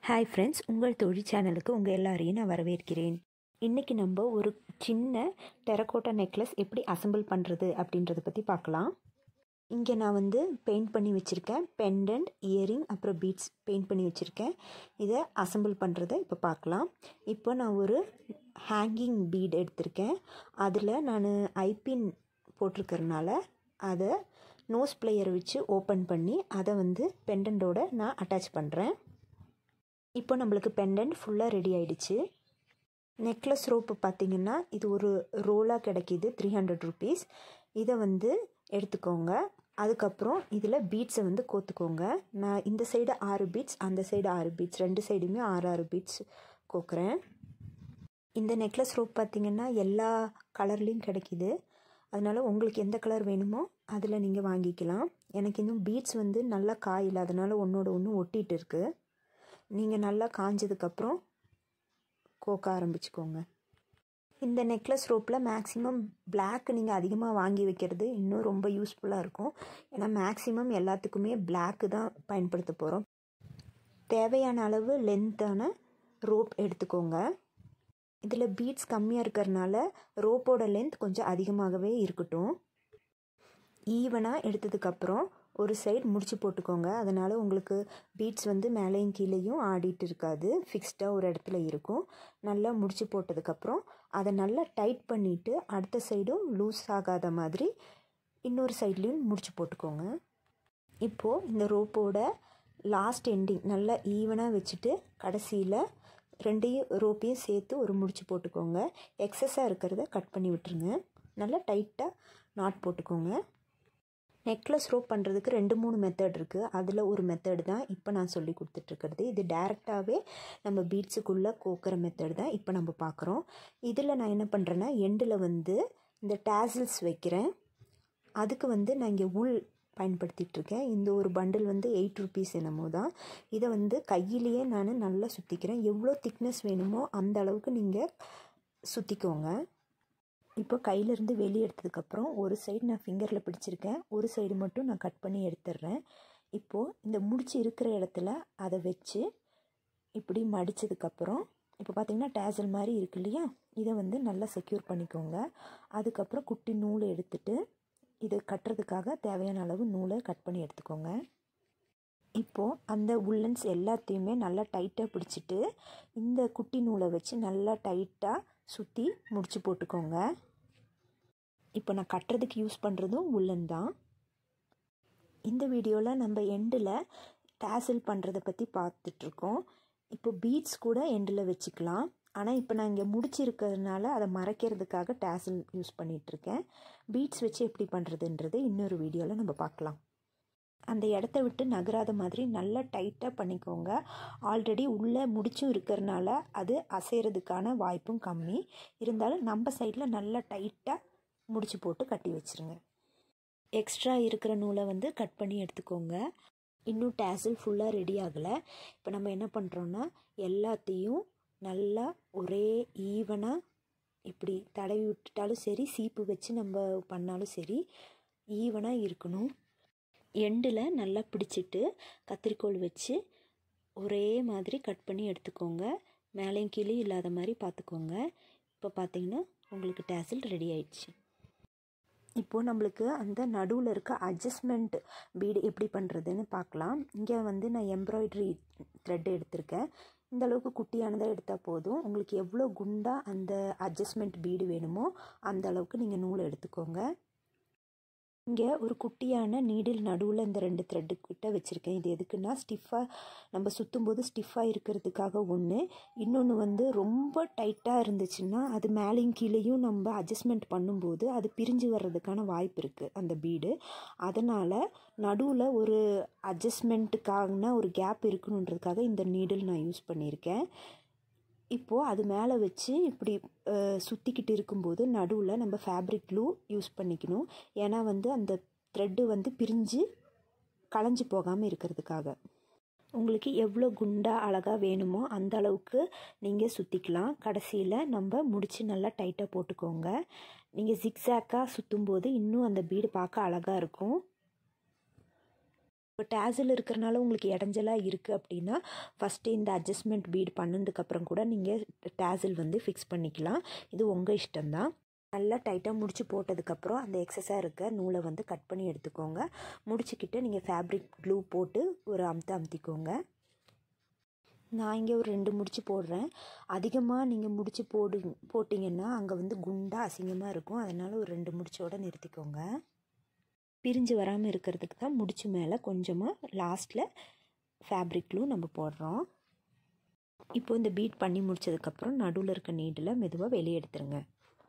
hi friends உங்கள் தொழில் சேனலுக்கு உங்கள் எல்லாரையும் நான் வரவேற்கிறேன் இன்றைக்கி நம்ம ஒரு சின்ன டெரக்கோட்டா நெக்லஸ் எப்படி அசெம்பிள் பண்ணுறது அப்படின்றத பற்றி பார்க்கலாம் இங்கே நான் வந்து பெயிண்ட் பண்ணி வச்சுருக்கேன் பெண்டன்ட் இயரிங் அப்புறம் பீட்ஸ் பெயிண்ட் பண்ணி வச்சுருக்கேன் இதை அசெம்பிள் பண்ணுறதை இப்போ பார்க்கலாம் இப்போ நான் ஒரு ஹேங்கிங் பீட் எடுத்திருக்கேன் அதில் நான் ஐபின் போட்டிருக்கறனால அதை நோஸ் பிளேயரை வச்சு ஓப்பன் பண்ணி அதை வந்து பெண்டன்ட்டோட நான் அட்டாச் பண்ணுறேன் இப்போ நம்மளுக்கு பெண்டன்ட் ஃபுல்லாக ரெடி ஆயிடுச்சு நெக்லஸ் ரோப்பு பார்த்திங்கன்னா இது ஒரு ரோலாக கிடைக்கிது த்ரீ ஹண்ட்ரட் ருபீஸ் இதை வந்து எடுத்துக்கோங்க அதுக்கப்புறம் இதில் பீட்ஸை வந்து கோத்துக்கோங்க நான் இந்த சைடு ஆறு பீட்ஸ் அந்த சைடு ஆறு பீட்ஸ் ரெண்டு சைடுமே ஆறு ஆறு பீட்ஸ் கோக்குறேன் இந்த நெக்லஸ் ரோப் பார்த்திங்கன்னா எல்லா கலர்லேயும் கிடைக்கிது அதனால் உங்களுக்கு எந்த கலர் வேணுமோ அதில் நீங்கள் வாங்கிக்கலாம் எனக்கு இன்னும் பீட்ஸ் வந்து நல்லா காயில் அதனால் ஒன்றோட ஒன்று ஒட்டிகிட்டு இருக்குது நீங்கள் நல்லா காஞ்சதுக்கப்புறம் கோக்க ஆரம்பிச்சுக்கோங்க இந்த நெக்லஸ் ரோப்பில் மேக்ஸிமம் பிளாக் நீங்கள் அதிகமாக வாங்கி வைக்கிறது இன்னும் ரொம்ப யூஸ்ஃபுல்லாக இருக்கும் ஏன்னா மேக்ஸிமம் எல்லாத்துக்குமே பிளாக்கு தான் பயன்படுத்த போகிறோம் தேவையான அளவு லென்த்தான ரோப் எடுத்துக்கோங்க இதில் பீட்ஸ் கம்மியாக இருக்கிறனால ரோப்போட லென்த் கொஞ்சம் அதிகமாகவே இருக்கட்டும் ஈவனாக எடுத்ததுக்கப்புறம் ஒரு சைடு முடிச்சு போட்டுக்கோங்க அதனால் உங்களுக்கு பீட்ஸ் வந்து மேலேயும் கீழேயும் ஆடிட்டு இருக்காது ஃபிக்ஸ்டாக ஒரு இடத்துல இருக்கும் நல்லா முடிச்சு போட்டதுக்கப்புறம் அதை நல்லா டைட் பண்ணிவிட்டு அடுத்த சைடும் லூஸ் ஆகாத மாதிரி இன்னொரு சைட்லேயும் முடிச்சு போட்டுக்கோங்க இப்போது இந்த ரோப்போட லாஸ்ட் எண்டிங் நல்லா ஈவனாக வச்சுட்டு கடைசியில் ரெண்டையும் ரோப்பையும் சேர்த்து ஒரு முடிச்சு போட்டுக்கோங்க எக்ஸஸாக இருக்கிறத கட் பண்ணி விட்டுருங்க நல்லா டைட்டாக நாட் போட்டுக்கோங்க நெக்லஸ் ரோப் பண்ணுறதுக்கு ரெண்டு மூணு மெத்தட் இருக்குது அதில் ஒரு மெத்தட் தான் இப்போ நான் சொல்லி கொடுத்துட்ருக்கிறது இது டேரெக்டாகவே நம்ம பீட்ஸுக்குள்ளே கோக்கிற மெத்தட் தான் இப்போ நம்ம பார்க்குறோம் இதில் நான் என்ன பண்ணுறேன்னா எண்டில் வந்து இந்த டேசில்ஸ் வைக்கிறேன் அதுக்கு வந்து நான் இங்கே உள் பயன்படுத்திகிட்ருக்கேன் இந்த ஒரு பண்டில் வந்து எயிட் ருபீஸ் என்னமோ தான் இதை வந்து கையிலேயே நான் நல்லா சுற்றிக்கிறேன் எவ்வளோ திக்னஸ் வேணுமோ அந்த அளவுக்கு நீங்கள் சுற்றிக்கோங்க இப்போ கையிலேருந்து வெளியே எடுத்ததுக்கப்புறம் ஒரு சைடு நான் ஃபிங்கரில் பிடிச்சிருக்கேன் ஒரு சைடு மட்டும் நான் கட் பண்ணி எடுத்துடுறேன் இப்போது இந்த முடிச்சு இருக்கிற இடத்துல அதை வச்சு இப்படி மடித்ததுக்கப்புறம் இப்போ பார்த்திங்கன்னா டேசல் மாதிரி இருக்கு இல்லையா இதை வந்து நல்லா செக்யூர் பண்ணிக்கோங்க அதுக்கப்புறம் குட்டி நூல் எடுத்துட்டு இது கட்டுறதுக்காக தேவையான அளவு நூலை கட் பண்ணி எடுத்துக்கோங்க இப்போது அந்த உள்ளன்ஸ் எல்லாத்தையுமே நல்லா டைட்டாக பிடிச்சிட்டு இந்த குட்டி நூலை வச்சு நல்லா டைட்டாக சுற்றி முடிச்சு போட்டுக்கோங்க இப்போ நான் கட்டுறதுக்கு யூஸ் பண்ணுறதும் உள்ளன் தான் இந்த வீடியோவில் நம்ம எண்டில் டேசில் பண்ணுறதை பற்றி பார்த்துட்ருக்கோம் இப்போ பீட்ஸ் கூட எண்டில் வச்சுக்கலாம் ஆனால் இப்போ நான் இங்கே முடிச்சிருக்கிறதுனால அதை மறைக்கிறதுக்காக டேசில் யூஸ் பண்ணிகிட்ருக்கேன் பீட்ஸ் வச்சு எப்படி பண்ணுறதுன்றது இன்னொரு வீடியோவில் நம்ம பார்க்கலாம் அந்த இடத்த விட்டு நகராத மாதிரி நல்லா டைட்டாக பண்ணிக்கோங்க ஆல்ரெடி உள்ளே முடிச்சும் இருக்கிறனால அது அசைகிறதுக்கான வாய்ப்பும் கம்மி இருந்தாலும் நம்ம சைடில் நல்லா டைட்டாக முடிச்சு போட்டு கட்டி வச்சுருங்க எக்ஸ்ட்ரா இருக்கிற நூலை வந்து கட் பண்ணி எடுத்துக்கோங்க இன்னும் டேசில் ஃபுல்லாக ரெடி ஆகலை இப்போ நம்ம என்ன பண்ணுறோன்னா எல்லாத்தையும் நல்லா ஒரே ஈவனாக இப்படி தடவி விட்டுட்டாலும் சரி சீப்பு வச்சு நம்ம பண்ணாலும் சரி ஈவனாக இருக்கணும் எண்டில் நல்லா பிடிச்சிட்டு கத்திரிக்கோள் வச்சு ஒரே மாதிரி கட் பண்ணி எடுத்துக்கோங்க மேலேயும் கீழே இல்லாத மாதிரி பார்த்துக்கோங்க இப்போ பார்த்தீங்கன்னா உங்களுக்கு டேசில் ரெடி ஆயிடுச்சு இப்போது நம்மளுக்கு அந்த நடுவில் இருக்க அட்ஜஸ்ட்மெண்ட் பீடு எப்படி பண்ணுறதுன்னு பார்க்கலாம் இங்கே வந்து நான் எம்ப்ராய்டரி த்ரெட் எடுத்திருக்கேன் இந்த அளவுக்கு குட்டியானதாக எடுத்தால் போதும் உங்களுக்கு எவ்வளோ குண்டாக அந்த அட்ஜஸ்ட்மெண்ட் பீடு வேணுமோ அந்த அளவுக்கு நீங்கள் நூலை எடுத்துக்கோங்க இங்கே ஒரு குட்டியான நீடில் நடுவில் இந்த ரெண்டு த்ரெட்டு கிட்ட வச்சுருக்கேன் இது எதுக்குன்னா ஸ்டிஃபாக நம்ம சுற்றும் போது ஸ்டிஃபாக இருக்கிறதுக்காக ஒன்று இன்னொன்று வந்து ரொம்ப டைட்டாக இருந்துச்சுன்னா அது மேலேயும் கீழேயும் நம்ம அட்ஜஸ்ட்மெண்ட் பண்ணும்போது அது பிரிஞ்சு வர்றதுக்கான வாய்ப்பு இருக்குது அந்த பீடு அதனால் நடுவில் ஒரு அட்ஜஸ்ட்மெண்ட்டுக்கான ஒரு கேப் இருக்கணுன்றதுக்காக இந்த நீடில் நான் யூஸ் பண்ணியிருக்கேன் இப்போது அது மேலே வச்சு இப்படி சுற்றிக்கிட்டு இருக்கும்போது நடுவில் நம்ம ஃபேப்ரிக் க்ளூ யூஸ் பண்ணிக்கணும் ஏன்னா வந்து அந்த த்ரெட்டு வந்து பிரிஞ்சு களைஞ்சு போகாமல் இருக்கிறதுக்காக உங்களுக்கு எவ்வளோ குண்டாக அழகாக வேணுமோ அந்த அளவுக்கு நீங்கள் சுற்றிக்கலாம் கடைசியில் நம்ம முடித்து நல்லா டைட்டாக போட்டுக்கோங்க நீங்கள் ஜிக்ஸாக்காக சுற்றும் போது இன்னும் அந்த பீடு பார்க்க அழகாக இருக்கும் இப்போ டேசில் இருக்கிறனால உங்களுக்கு இடைஞ்சலாக இருக்குது அப்படின்னா ஃபஸ்ட்டு இந்த அட்ஜஸ்ட்மெண்ட் பீட் பண்ணதுக்கப்புறம் கூட நீங்கள் டேசில் வந்து ஃபிக்ஸ் பண்ணிக்கலாம் இது உங்கள் இஷ்டம்தான் நல்லா டைட்டாக முடிச்சு போட்டதுக்கப்புறம் அந்த எக்ஸஸாக இருக்க நூலை வந்து கட் பண்ணி எடுத்துக்கோங்க முடிச்சுக்கிட்டு நீங்கள் ஃபேப்ரிக் க்ளூ போட்டு ஒரு அமுத்து அமுத்திக்கோங்க நான் இங்கே ஒரு ரெண்டு முடிச்சு போடுறேன் அதிகமாக நீங்கள் முடிச்சு போடு போட்டிங்கன்னா அங்கே வந்து குண்டாக அசிங்கமாக இருக்கும் அதனால் ஒரு ரெண்டு முடிச்சோடு நிறுத்திக்கோங்க பிரிஞ்சு வராமல் இருக்கிறதுக்கு தான் முடிச்சு மேலே கொஞ்சமாக லாஸ்ட்டில் ஃபேப்ரிக்லும் நம்ம போடுறோம் இப்போ இந்த பீட் பண்ணி முடிச்சதுக்கப்புறம் நடுவில் இருக்க நீடில் மெதுவாக வெளியே எடுத்துருங்க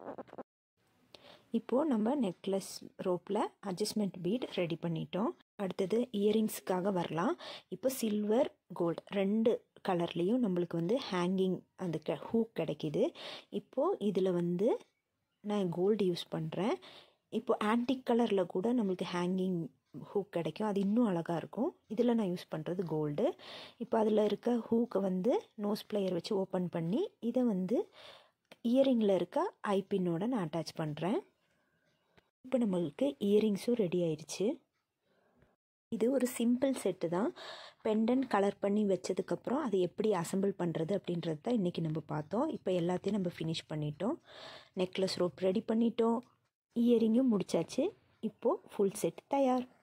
இப்போது நம்ம நெக்லஸ் ரோப்பில் அட்ஜஸ்ட்மெண்ட் பீட் ரெடி பண்ணிட்டோம் அடுத்தது இயரிங்ஸுக்காக வரலாம் இப்போ சில்வர் கோல்டு ரெண்டு கலர்லேயும் நம்மளுக்கு வந்து ஹேங்கிங் அந்த க ஹூக் கிடைக்கிது இப்போது இதில் வந்து நான் கோல்டு யூஸ் பண்ணுறேன் இப்போது ஆன்டிக் கலரில் கூட நம்மளுக்கு ஹேங்கிங் ஹூக் கிடைக்கும் அது இன்னும் அழகாக இருக்கும் இதில் நான் யூஸ் பண்ணுறது கோல்டு இப்போ அதில் இருக்க ஹூக்கை வந்து நோஸ் பிளேயர் வச்சு ஓப்பன் பண்ணி இதை வந்து இயரிங்கில் இருக்க ஐபின்னோட நான் அட்டாச் பண்ணுறேன் இப்போ நம்மளுக்கு இயரிங்ஸும் ரெடி ஆயிடுச்சு இது ஒரு சிம்பிள் செட்டு தான் பெண்டன் கலர் பண்ணி வச்சதுக்கப்புறம் அதை எப்படி அசம்பிள் பண்ணுறது அப்படின்றது தான் இன்றைக்கி நம்ம பார்த்தோம் இப்போ எல்லாத்தையும் நம்ம ஃபினிஷ் பண்ணிட்டோம் நெக்லஸ் ரோப் ரெடி பண்ணிட்டோம் இயரிங்கும் முடிச்சாச்சு இப்போது ஃபுல் செட் தயார்